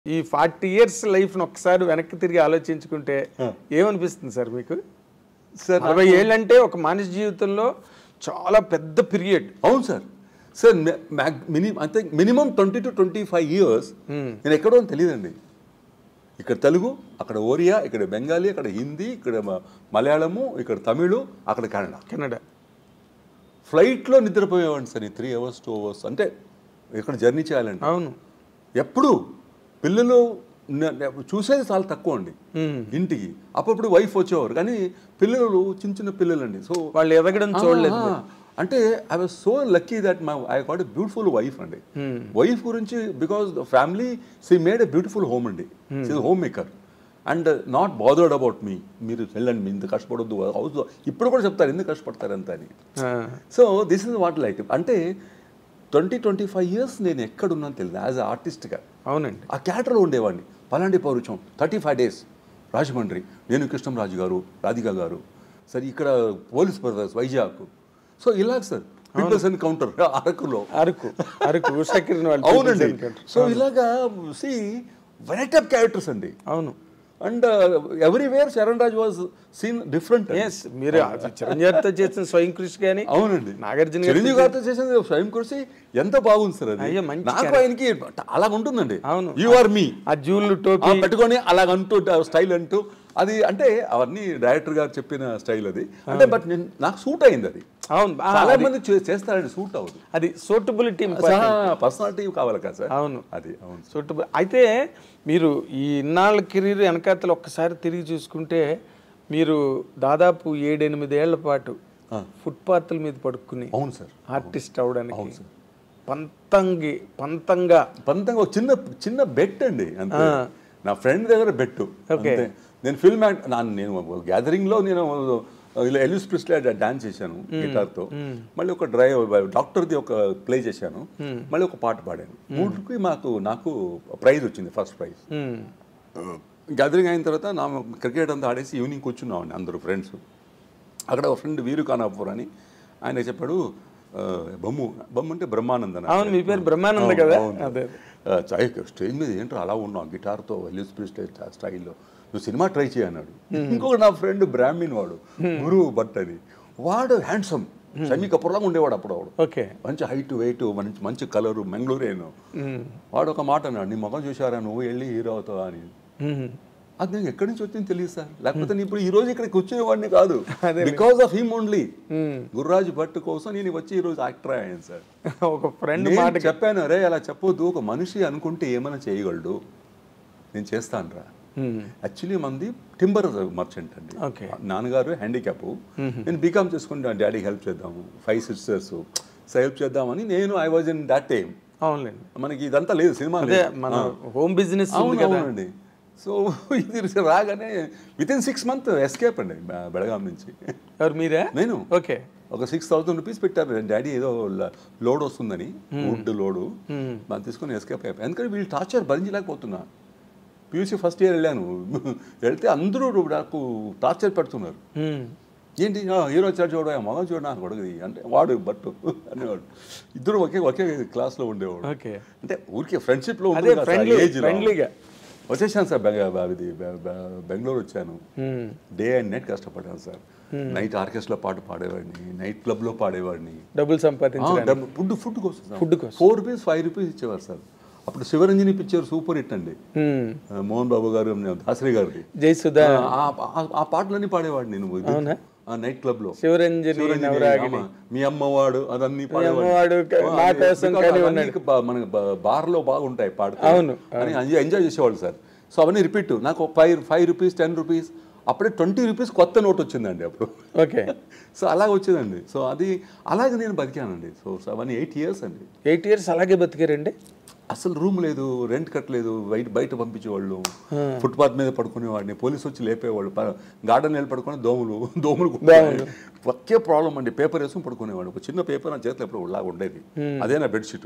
ఈ forty years లైఫ్ను ఒకసారి వెనక్కి తిరిగి ఆలోచించుకుంటే ఏమనిపిస్తుంది సార్ మీకు సార్ నలభై ఏళ్ళంటే ఒక మనిషి జీవితంలో చాలా పెద్ద పీరియడ్ అవును సార్ సార్ మినిమం అంతే minimum twenty two twenty five years నేను ఎక్కడో అని తెలియదండి ఇక్కడ తెలుగు అక్కడ ఒరియా ఇక్కడ బెంగాలీ అక్కడ హిందీ ఇక్కడ మ- మలయాళము ఇక్కడ తమిళు అక్కడ కన్నడ కెనడా ఫ్లైట్లో నిద్రపోయేవాడిని సార్ ఈ త్రీ అవర్స్ టూ అవర్స్ అంటే ఇక్కడ జర్నీ చేయాలండి అవును ఎప్పుడు పిల్లలు న- న- చూసేది చాలా తక్కువ అండి ఇంటికి అప్పుడప్పుడు వైఫ్ వచ్చేవారు కానీ పిల్లలు చిన్న చిన్న పిల్లలండి సో వాళ్ళు ఎదగడం చూడలేదు ఆ, అంటే I was so lucky that my I got a beautiful wife అండి వైఫ్ గురించి because the family she made a beautiful home అండి home maker and not bothered about me మీరు వెళ్ళండి మీ ఇంత కష్టపడొద్దు హౌస్ ఇప్పుడు కూడా చెప్తారు ఎందుకు కష్టపడతారు అంత అని ఆ, so this is what like అంటే ట్వంటీ ట్వంటీ ఫైవ్ ఇయర్స్ నేను ఎక్కడున్నాను తెలియదు యాజ్ అ ఆర్టిస్ట్గా అవునండి ఆ క్యాటర్లో ఉండేవాడిని పలాంటి పౌరుషం థర్టీ ఫైవ్ డేస్ రాజమండ్రి నేను కృష్ణంరాజు గారు రాధిక గారు సరే ఇక్కడ పోలీస్ బ్రదర్స్ వైజాగ్ సో ఇలాగ సార్ పీపుల్స్ ఎన్కౌంటర్ అరకులో అరకు అరకు ఉషకిరణ్ వాళ్ళు అవునండి people's encounter. సో ఇలాగా సి వెరైటీ ఆఫ్ క్యారెక్టర్స్ అండి అవును and everywhere Charan Raj was seen different yes మీరు అది చిరంజీవితో చేసిన స్వయం కృషి కానీ అవునండి నాగార్జున గారితో చిరంజీవి గారితో చేసింది స్వయం కృషి ఎంత బాగుంది సార్ అది అయ్యో, మంచి నాకు ఆయనకి అలా ఉంటుందండి అవును. యు ఆర్ మీ ఆ జూళ్ళు టోపీ ఆ పెట్టుకొని అలాగంటూ స్టైల్ అంటూ అది అంటే అవన్నీ డైరెక్టర్ గారు చెప్పిన స్టైల్ అది అంటే బట్ నేను నాకు సూట్ అయింది అది అవును ఆ, చాలా మంది చే- చేస్తారండి సూట్ అవ్వదు అది సూటబిలిటీ పర్సనాలిటీ కావాలి కదా సార్ అవును అది అవును సూటబుల్ అయితే మీరు ఈ ఇన్నాళ్ళ కెరీర్ వెనకాతలు ఒక్కసారి తిరిగి చూసుకుంటే మీరు దాదాపు ఏడెనిమిదేళ్ల పాటు ఫుట్పాత్ల మీద పడుకుని అవును సార్ ఆర్టిస్ట్ అవడానికి పంతంగి పంతంగా పంతంగా ఒక చిన్న చిన్న బెట్ అండి అంతే నా ఫ్రెండ్ దగ్గర బెట్టు Okay. అంతే నేను ఫిల్మ్ యాక్ట్ నా నేను గ్యాదరింగ్ లో నేను ఇలా ఎలిస్ ప్రిస్లే డాన్స్ చేశాను గిటార్ తో మళ్ళీ ఒక డ్రైవర్ డాక్టర్ ది ఒక ప్లే చేశాను మళ్ళీ ఒక పాట పాడాను మూడుకి మాకు నాకు ప్రైజ్ వచ్చింది ఫస్ట్ ప్రైజ్ ఉమ్, గ్యాదరింగ్ అయిన తర్వాత నా క్రికెట్ అంతా ఆడేసి ఈవినింగ్ కూర్చున్నామండి అందరూ ఫ్రెండ్స్ అక్కడ ఒక ఫ్రెండ్ వీరు కానాపూర్ అని ఆయన చెప్పాడు ఆ, బొమ్ము బొమ్ము అంటే బ్రహ్మానందన అవును మీ పేరు బ్రహ్మానంద కదా అదే ఆ, చాయ్ స్టేజ్ మీద ఏంటో అలా ఉన్నావు గిటార్తో ఎలిస్ ప్రిస్టే స్టైల్లో నువ్వు సినిమా ట్రై చేయన్నాడు ఇంకొక నా ఫ్రెండ్ బ్రాహ్మణ్ వాడు గురువు భట్ అని వాడు హ్యాండ్సమ్ షమీ కపూర్లాగా ఉండేవాడు అప్పుడు వాడు ఓకే మంచి హైట్ వెయిట్ మంచి మంచి కలరు మంగళూరేను వాడు ఒక మాట అన్నాడు నీ ముఖం చూసారా నువ్వు వెళ్ళి హీరో అవుతావా అని ఉమ్, అది నేను ఎక్కడి నుంచి వచ్చింది తెలియదు సార్ లేకపోతే నేను ఇప్పుడు ఈ రోజు ఇక్కడ కూర్చునేవాడిని కాదు because of him only Gurraju Bhat కోసం నేను వచ్చి ఈ రోజు యాక్టర్ అయ్యాను సార్ ఒక ఫ్రెండ్ నేను చెప్పాను అరే అలా చెప్పొద్దు ఒక మనిషి అనుకుంటే ఏమైనా చేయగలడు నేను చేస్తాను రా యాక్చువల్లీ మంది టింబర్ మర్చెంట్ అండి Okay. నాన్నగారు హ్యాండిక్యాప్ నేను బీకామ్ చేసుకుంటే డాడీకి హెల్ప్ చేద్దాము ఫైవ్ సిస్టర్స్ సో హెల్ప్ చేద్దామని నేను I was in that time అవునులేండి మనకి ఇదంతా లేదు సినిమా అదే లేదు మన హోమ్ బిజినెస్ ఉంది అవును కదా అవునండి సో ఇది రాగానే with in six month escape అండి బె- బెళగాం నుంచి ఎవరు మీరా నేను ఓకే ఒక సిక్స్ థౌసండ్ రూపీస్ పెట్టారు డాడీ ఏదో లోడ్ వస్తుందని వుడ్ లోడు మనం తీసుకొని ఎస్కేప్ అయిపోయి ఎందుకంటే వీళ్ళు టార్చర్ భరించలేకపోతున్నా పీయూసీ ఫస్ట్ ఇయర్ వెళ్ళాను వెళ్తే అందరూ నాకు టార్చర్ పెడుతున్నారు ఉమ్, ఏంటి ఆ, హీరో వచ్చాడు చూడ మగం చూడ నాకు కొడుకుది అంటే వాడు బట్టు అనేవాడు ఇద్దరు ఒకే ఒకే క్లాస్లో ఉండేవాడు ఓకే అంటే ఊరికే ఫ్రెండ్షిప్లో అదే ఫ్రెండ్లీ ఫ్రెండ్లీగా వచ్చేసాను సార్ బెంగ ఇది బె- బె- బెంగళూరు వచ్చాను డే అండ్ నైట్ కష్టపడ్డాను సార్ నైట్ ఆర్కెస్ట్రా పాట పాడేవాడిని నైట్ క్లబ్లో పాడేవాడిని డబ్బులు సంపాదించడానికి ఫుడ్ ఫుడ్ కోసం Food కోసం. ఫోర్ రూపీస్ ఫైవ్ రూపీస్ ఇచ్చేవారు సార్ అప్పుడు శివరంజని పిక్చర్ సూపర్ హిట్ అండి ఉమ్, ఆ, మోహన్ బాబు గారు దాసరి గారిది జయసుధా ఆ, ఆ- ఆ పాటలన్నీ పాడేవాడిని నేను అవునా? ఆ నైట్ క్లబ్ లో శివరంజని శివరంజని, నవరాగిని ఆమా, మీ అమ్మవాడు అదన్నీ అమ్మవాడు క- మా కోసం కానీ మన బార్ లో బాగుంటాయి పాడుతూ అవును, అని ఎంజాయ్ చేసేవాళ్ళు సార్ సో అవన్నీ రిపీట్ నాకు five five rupees ten rupees అప్పుడే ట్వంటీ రూపీస్ కొత్త నోట్ వచ్చిందండి అప్పుడు ఓకే సో అలాగ వచ్చిందండి సో అది అలాగే నేను బతికానండి సో అవన్నీ ఎయిట్ ఇయర్స్ అండి ఎయిట్ ఇయర్స్ అలాగే బతికారండి అసలు రూమ్ లేదు రెంట్ కట్టలేదు బయట బయట పంపించేవాళ్ళు ఫుట్పాత్ మీద పడుకునేవాడిని పోలీసు వచ్చి లేపేవాళ్ళు గార్డెన్ వెళ్ళి పడుకొని దోమలు దోమలు కుట్టేవాళ్ళు. ఒకే ప్రాబ్లం అండి పేపర్ వేసుకుని పడుకునేవాడు ఒక చిన్న పేపర్ నా చేతిలో ఎప్పుడు లాగా ఉండేది అదే నా బెడ్షీట్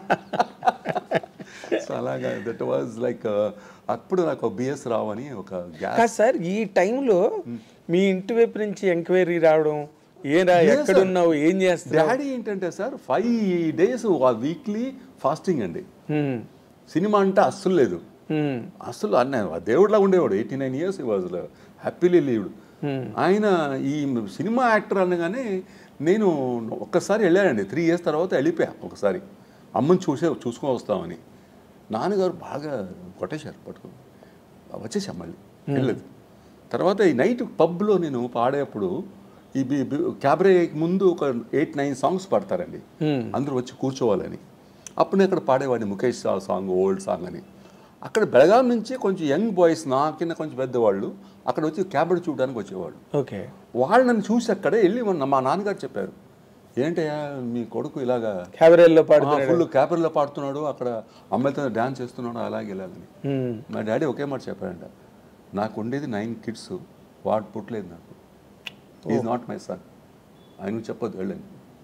సో అలాగా దట్ వాజ్ లైక్ అప్పుడు నాకు బిఎస్ రావు అని ఒక గ్యాస్ కాదు సార్ ఈ టైంలో మీ ఇంటి వైపు నుంచి ఎంక్వైరీ రావడం ఏరా ఎక్కడున్నావు ఏం చేస్తావు డాడీ ఏంటంటే sir five days weekly fasting అండి హ్మ్. సినిమా అంటే అస్సలు లేదు మ్మ్. అసలు అన్న దేవుడిలా ఉండేవాడు eighty nine years was happily lived ఆయన ఈ సినిమా యాక్టర్ అనగానే నేను ఒక్కసారి వెళ్ళానండి త్రీ ఇయర్స్ తర్వాత వెళ్ళిపోయా ఒకసారి అమ్మని చూసే చూసుకొని వస్తామని నాన్నగారు బాగా కొట్టేశారు పట్టుకుని వచ్చేసాం మళ్ళీ వెళ్ళలేదు తర్వాత ఈ నైట్ పబ్లో నేను పాడేటప్పుడు ఈ బి- బి- క్యాబరే ముందు ఒక ఎయిట్ నైన్ సాంగ్స్ పాడతారండి అందరూ వచ్చి కూర్చోవాలని అప్పుడు నేను అక్కడ పాడేవాడిని ముఖేష్ సా సాంగ్ ఓల్డ్ సాంగ్ అని అక్కడ బెళగాం నుంచి కొంచెం యంగ్ బాయ్స్ నా కింద కొంచెం పెద్దవాళ్ళు అక్కడ వచ్చి క్యాబరెట్ చూడడానికి వచ్చేవాళ్ళు ఓకే వాళ్ళు నన్ను చూసి అక్కడే వెళ్ళి మొన్న మా నాన్నగారు చెప్పారు ఏంటయ్యా మీ కొడుకు ఇలాగా క్యాబరేల్లో పాడుతున్నాడు ఫుల్ క్యాబర్లో పాడుతున్నాడు అక్కడ అమ్మాయితో డాన్స్ చేస్తున్నాడు అలాగే ఇలాగని మ్మ్. మా డాడీ ఒకే మాట చెప్పాడంట నాకు ఉండేది నైన్ కిడ్స్ వాడు పుట్టలేదు నాకు ఈజ్ నాట్ మై సన్ ఆయన చెప్పొద్దు వెళ్ళండి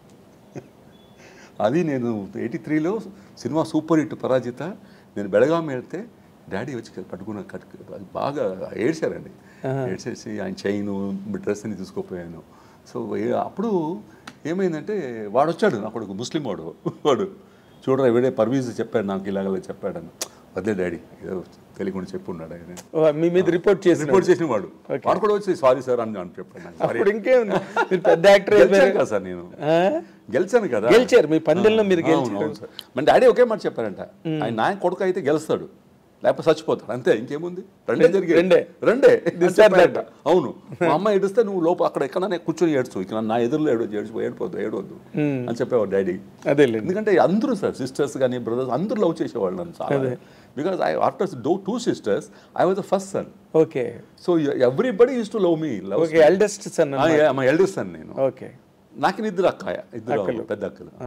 అది నేను ఎయిటీ త్రీలో సినిమా సూపర్ హిట్ పరాజిత నేను బెళగాం వెళ్తే డాడీ వచ్చి పట్టుకున్న కట్టు బాగా ఏడ్చారండి ఏడ్చేసి ఆయన చైన్ డ్రెస్ అని తీసుకుపోయాను సో ఏ- అప్పుడు ఏమైందంటే వాడు వచ్చాడు నా కొడుకు ముస్లిం వాడు వాడు చూడరా వీడే పర్వీజ్ చెప్పాడు నాకు ఇలాగ చెప్పాడని వద్దే డాడీ ఏదో తెలియకుండా చెప్పున్నాడు ఆయన ఓ, మీ మీద రిపోర్ట్ చేసిన రిపోర్ట్ చేసిన వాడు వాడు కూడా వచ్చి సారీ సార్ అని అని చెప్పాడు నాకు సారీ అప్పుడు ఇంకేముంది మీరు పెద్ద యాక్టర్ గెలిచాను కదా సార్ నేను ఆ? గెలిచాను కదా గెలిచారు మీ పందెంలో మీరు అవును, గెలిచారు అవును సార్ మన డాడీ ఒకే మాట చెప్పారంట ఆయన నాయన కొడుకు అయితే గెలుస్తాడు లేకపోతే చచ్చిపోతాడు అంతే ఇంకేముంది రెండే జరిగి రెండే. రెండే This అని చెప్పారంట. అవును మా అమ్మ ఏడుస్తే నువ్వు లోపల అక్కడ ఎక్కడనే కూర్చొని ఏడ్చు ఇక్కడ నా ఎదురులో ఏడు ఏడ్చు ఏడిపోద్దు ఏడవద్దు అని చెప్పేవాడు డాడీ అదేలేండి ఎందుకంటే అందరూ సార్ సిస్టర్స్ కానీ బ్రదర్స్ అందరూ లవ్ చేసేవాళ్ళు నన్ను చాలా because I after do two sisters I was the first son okay so everybody use to love me love okay eldest son మా ఎల్డెస్ట్ సన్ నేను ఓకే నాకు ఇద్దరు అక్కాయ ఇద్దరు పెద్ద అక్కలు